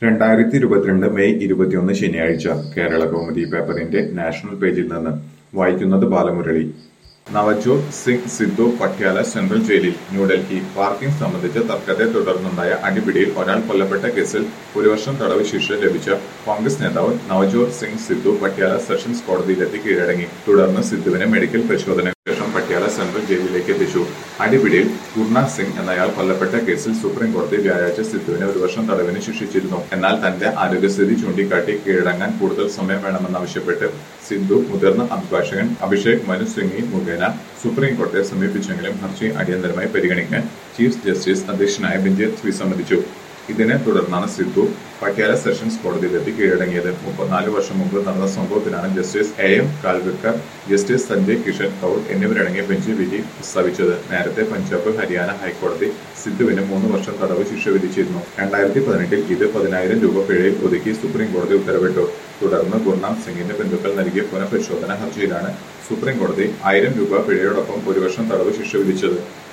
രണ്ടായിരത്തി ഇരുപത്തിരണ്ട് മെയ് ഇരുപത്തിയൊന്ന് ശനിയാഴ്ച കേരള കൗമുദി പേപ്പറിന്റെ നാഷണൽ പേജിൽ നിന്ന് വായിക്കുന്നത് ബാലമുരളി നവജോത് സിംഗ് സിദ്ധു പട്യാല സെൻട്രൽ ജയിലിൽ ന്യൂഡൽഹി പാർക്കിംഗ് സംബന്ധിച്ച തർക്കത്തെ തുടർന്നുണ്ടായ അടിപിടിയിൽ ഒരാൾ കൊല്ലപ്പെട്ട കേസിൽ ഒരു വർഷം തടവ് ശിക്ഷ ലഭിച്ച കോൺഗ്രസ് നേതാവ് നവജോത് സിംഗ് സിദ്ധു പട്യാല സെഷൻസ് കോടതിയിലെത്തി കീഴടങ്ങി തുടർന്ന് സിദ്ധുവിനെ മെഡിക്കൽ പരിശോധനയ്ക്ക് ശേഷം പട്യാല സെൻട്രൽ ജയിലിലേക്ക് എത്തിച്ചു അടിപിടിയിൽ ഗുർനാഥ് സിംഗ് എന്നയാൾ കൊല്ലപ്പെട്ട കേസിൽ സുപ്രീം കോടതി വ്യാഴാഴ്ച സിദ്ധുവിനെ ഒരു വർഷം തടവിന് ശിക്ഷിച്ചിരുന്നു എന്നാൽ തന്റെ ആരോഗ്യസ്ഥിതി ചൂണ്ടിക്കാട്ടി കീഴടങ്ങാൻ കൂടുതൽ സമയം വേണമെന്നാവശ്യപ്പെട്ട് സിദ്ധു മുതിർന്ന അഭിഭാഷകൻ അഭിഷേക് മനു സിംഗി മുഖേന സുപ്രീം കോടതിയെ സമീപിച്ചെങ്കിലും ഹർജി അടിയന്തരമായി പരിഗണിക്കാൻ ചീഫ് ജസ്റ്റിസ് അധ്യക്ഷനായ ബെഞ്ച് വിസമ്മതിച്ചു ഇതിനെ തുടർന്നാണ് സിദ്ധു പട്യാല സെഷൻസ് കോടതിയിലെത്തി കീഴടങ്ങിയത് മുപ്പത്തിനാല് വർഷം മുമ്പ് നടന്ന സംഭവത്തിനാണ് justice A M Khanwilkar justice Sanjay Kishan Kaul എന്നിവരടങ്ങിയ ബെഞ്ച് വിധി പ്രസ്താവിച്ചത് നേരത്തെ പഞ്ചാബ് ഹരിയാന ഹൈക്കോടതി സിദ്ധുവിന് മൂന്ന് വർഷം തടവ് ശിക്ഷ വിധിച്ചിരുന്നു രണ്ടായിരത്തി പതിനെട്ടിൽ ഇത് പതിനായിരം രൂപ പിഴയിൽ ഒതുക്കി സുപ്രീം കോടതി ഉത്തരവിട്ടു തുടർന്ന് ഗുർനാഥ് സിംഗിന്റെ ബന്ധുക്കൾ നൽകിയ പുനഃപരിശോധന ഹർജിയിലാണ് സുപ്രീം കോടതി ആയിരം രൂപ പിഴയോടൊപ്പം ഒരു വർഷം തടവ് ശിക്ഷ വിധിച്ചത്